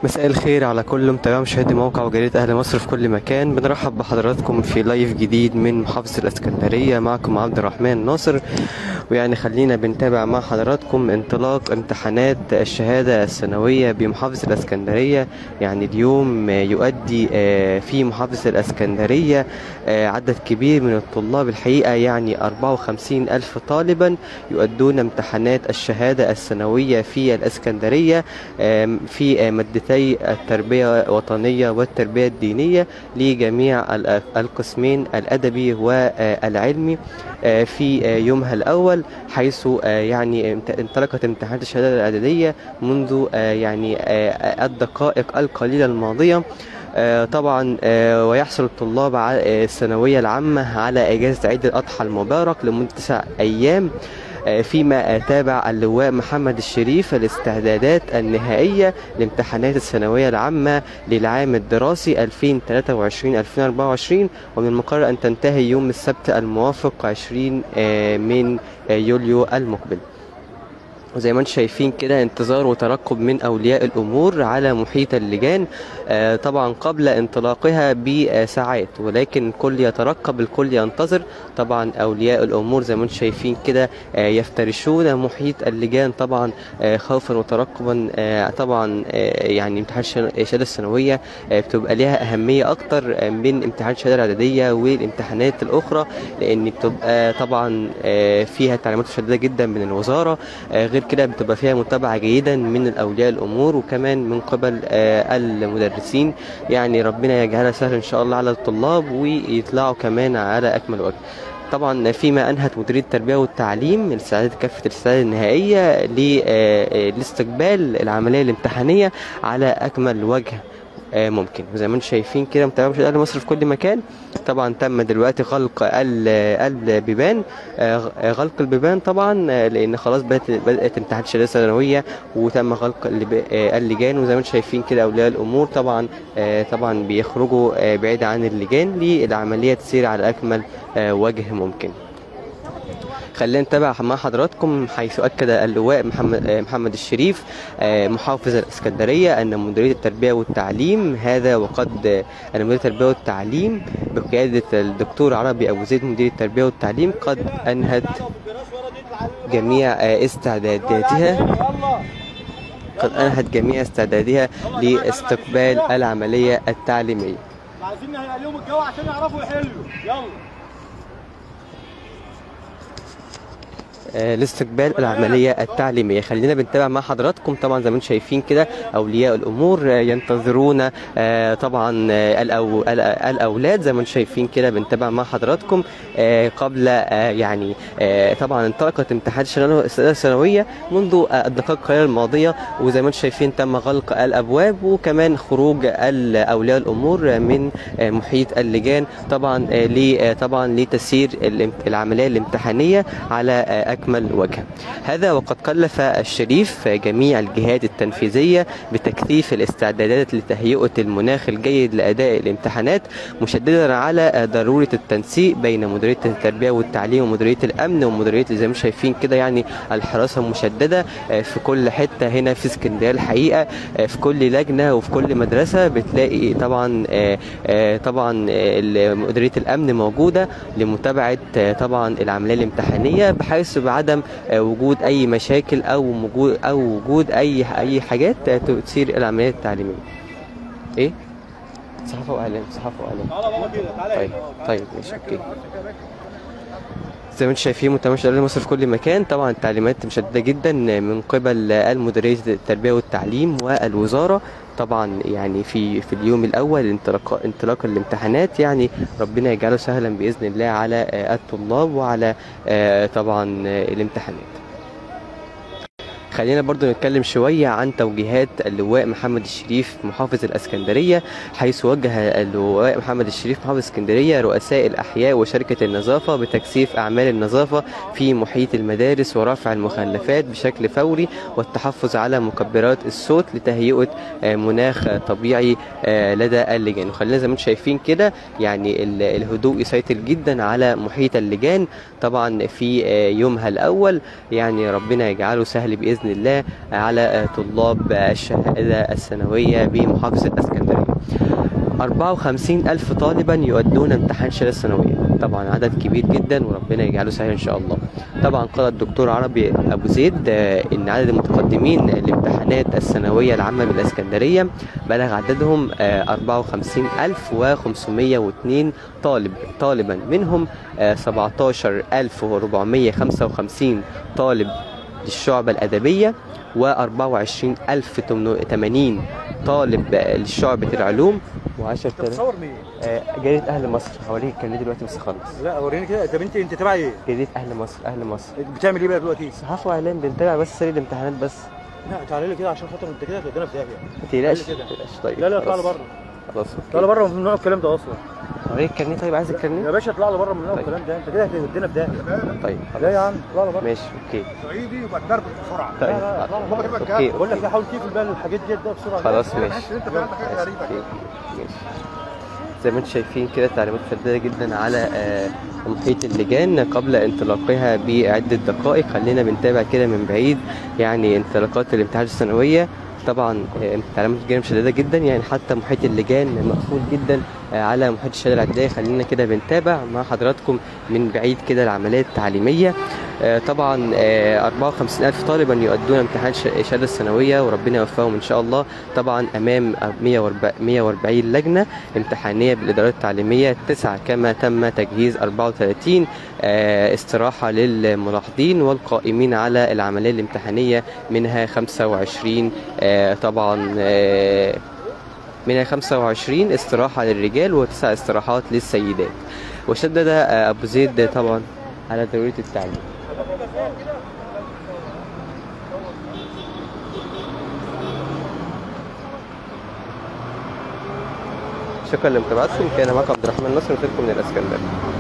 مساء الخير على كل متابعي مشاهدي موقع وجريدة أهل مصر في كل مكان بنرحب بحضراتكم في لايف جديد من محافظة الإسكندرية معكم عبد الرحمن ناصر ويعني خلينا بنتابع مع حضراتكم انطلاق امتحانات الشهادة السنوية بمحافظة الإسكندرية يعني اليوم يؤدي آه، في محافظة الإسكندرية آه، عدد كبير من الطلاب الحقيقة يعني 54 ألف طالبا يؤدون امتحانات الشهادة السنوية في الإسكندرية آم، في آه، مادتي التربية الوطنية والتربية الدينية لجميع ال- القسمين الأدبي والعلمي آه، في آه، يومها الأول حيث آه، يعني امت- انطلقت امتحانات الشهادة الإعدادية منذ آه، يعني آه، الدقائق القليلة الماضية آه، طبعا آه، ويحصل الطلاب على آه، الثانوية العامة على إجازة عيد الأضحى المبارك لمدة تسع أيام آه، فيما تابع اللواء محمد الشريف الاستعدادات النهائية لامتحانات الثانوية العامة للعام الدراسي 2023-2024 ومن المقرر أن تنتهي يوم السبت الموافق 20 آه، من آه، يوليو المقبل وزي ما انتم شايفين كده انتظار وترقب من اولياء الامور على محيط اللجان آه، طبعا قبل انطلاقها بساعات ولكن الكل يترقب الكل ينتظر طبعا اولياء الامور زي ما انتم شايفين كده آه، يفترشون محيط اللجان طبعا آه، خوفا وترقبا آه، طبعا آه، يعني امتحان الشن- الشهاده الثانويه آه، بتبقى ليها اهميه اكتر آه، من امتحان الشهاده الاعداديه والامتحانات الاخرى لان بتبقى طبعا آه، فيها تعليمات شديده جدا من الوزاره آه، غير كده بتبقى فيها متابعة جيدا من أولياء الأمور وكمان من قبل آه، المدرسين يعني ربنا يجعلها سهلا إن شاء الله على الطلاب ويطلعوا كمان على أكمل وجه طبعا فيما انهت مديريه التربيه والتعليم الاستعداد كافه الاستعداد النهائيه ل- آه، آه، لاستقبال العمليه الامتحانيه على اكمل وجه آه، ممكن وزي ما انتم شايفين كده متابعين مشاهدي اهل مصر في كل مكان طبعا تم دلوقتي غلق ال- البيبان آه، غلق البيبان طبعا آه، لان خلاص بدات بدات امتحانات الشهاده الثانويه وتم غلق اللب- آه، اللجان وزي ما انتم شايفين كده اولياء الامور طبعا آه، طبعا بيخرجوا آه، بعيد عن اللجان للعمليه تسير على اكمل آه، وجه ممكن خلينا نتابع مع حضراتكم حيث اكد اللواء محمد آه، محمد الشريف آه، محافظ الاسكندريه ان مديريه التربيه والتعليم هذا وقد آه، ان مديريه التربيه والتعليم بقياده الدكتور عربي ابو زيد مدير التربيه والتعليم قد انهت جميع آه، استعداداتها قد انهت جميع استعدادها لاستقبال العمليه التعليميه عايزين نهيئ لهم الجو عشان يعرفوا يحلوا يلا آه، لاستقبال العملية التعليمية خلينا بنتابع مع حضراتكم طبعا زي ما انتم شايفين كده أولياء الأمور آه، ينتظرون آه، طبعا آه، الأو... ال- الأولاد زي ما انتم شايفين كده بنتابع مع حضراتكم آه، قبل آه، يعني آه، طبعا انطلقت امتحانات الشهادة السنة الثانوية منذ آه، الدقائق القليلة الماضية وزي ما انتم شايفين تم غلق الأبواب وكمان خروج ال- أولياء الأمور من آه، محيط اللجان طبعا آه، ل- آه، طبعا لتسيير الامت- العملية الامتحانية على آه، أكمل وجه هذا وقد كلف الشريف جميع الجهات التنفيذية بتكثيف الاستعدادات لتهيئة المناخ الجيد لأداء الامتحانات مشددا على آه، ضرورة التنسيق بين مديرية التربية والتعليم ومديرية الأمن ومديرية زي ما انتم شايفين كده يعني الحراسة مشددة آه، في كل حتة هنا في اسكندرية الحقيقة آه، في كل لجنة وفي كل مدرسة بتلاقي طبعا آه، آه، طبعا آه، ال- مديرية الأمن موجودة لمتابعة آه، طبعا العملية الامتحانية بحيث بعدم آه، وجود أي مشاكل أو وجود أو وجود أي أي حاجات آه، تثير العملية التعليمية. إيه؟ صحافة وإعلام صحافة وإعلام. تعالى بابا كده تعالى طيب هنا. طيب ماشي اوكي زي ما انتم شايفين متابعين شغالين مصر في كل مكان طبعا التعليمات مشدده جدا من قبل المديريه التربيه والتعليم والوزاره طبعا يعني في في اليوم الاول انطلاق انطلاق الامتحانات يعني ربنا يجعله سهلا باذن الله على آه، الطلاب وعلى آه، طبعا آه، الامتحانات خلينا برضو نتكلم شوية عن توجيهات اللواء محمد الشريف محافظ الإسكندرية حيث وجه اللواء محمد الشريف محافظ الإسكندرية رؤساء الأحياء وشركة النظافة بتكثيف أعمال النظافة في محيط المدارس ورفع المخلفات بشكل فوري والتحفظ على مكبرات الصوت لتهيئة آه، مناخ آه، طبيعي آه، لدى اللجان وخلينا زي ما انتم شايفين كده يعني ال- الهدوء يسيطر جدا على محيط اللجان طبعا في آه، يومها الأول يعني ربنا يجعله سهل بإذن بإذن الله على آه، طلاب آه، الشهادة الثانوية بمحافظة الإسكندرية 54 ألف طالبا يؤدون امتحان الشهادة الثانوية طبعا عدد كبير جدا وربنا يجعله سهل إن شاء الله طبعا قال الدكتور عربي أبو زيد آه، إن عدد المتقدمين لامتحانات الثانوية العامة بالإسكندرية بلغ عددهم آه، 54502 طالب طالبا منهم آه، 17455 طالب للشعبة الأدبية و 24080 طالب آه، لشعبة العلوم و 10000 بتصور مين؟ جريدة أهل مصر هوريك الكلمة دلوقتي بس خلص لا وريني كده طب انت انت تبع ايه؟ جريدة أهل مصر أهل مصر بتعمل ايه بقى دلوقتي؟ صحافة وإعلام بنتابع بس سير الامتحانات بس لا تعالى لي كده عشان خاطر انت كده هتودينا في داهيه ما تقلقش قال لي كده. ما تقلقش طيب لا لا اطلع خلاص. لي بره خلاص اطلع لي أوكي بره ممنوع الكلام ده اصلا هوريك الكارنيه طيب عايز يا الكارنيه باشا اطلع لي بره ممنوع طيب. الكلام ده انت كده هتودينا في داهيه طيب لا يا خلاص عم اطلع لي بره ماشي أوكي صعيدي يبقى الضرب بسرعه طيب لا، لا، لا، بابا تبقى أوكي بقول لك ايه حاول تقفل بقى الحاجات دي ده بسرعه خلاص ماشي ماشي انت في عندك حاجه غريبه أوكي، كده ماشي زي ما انتم شايفين كده تعليمات شديدة جدا على آه، محيط اللجان قبل انطلاقها بعدة دقائق خلينا بنتابع كده من بعيد يعني انطلاقات الامتحانات الثانوية طبعا آه، تعليمات اللجان شديدة جدا يعني حتى محيط اللجان مقفول جدا آه، على محيط الشهادة العدلية خلينا كده بنتابع مع حضراتكم من بعيد كده العمليات التعليمية آه، طبعا آه، 54 ألف طالبا يؤدون امتحان ش- الشهادة الثانوية وربنا يوفقهم إن شاء الله طبعا أمام 140 140 لجنة امتحانية بالإدارات التعليمية تسعة كما تم تجهيز 34 آه، استراحة للملاحظين والقائمين على العملية الامتحانية منها 25 آه، طبعا آه، منها 25 استراحة للرجال وتسع استراحات للسيدات وشدد آه، أبو زيد طبعا على ضرورة التعليم شكرا لمتابعتكم كان معكم عبد الرحمن نصر نصركم من الاسكندريه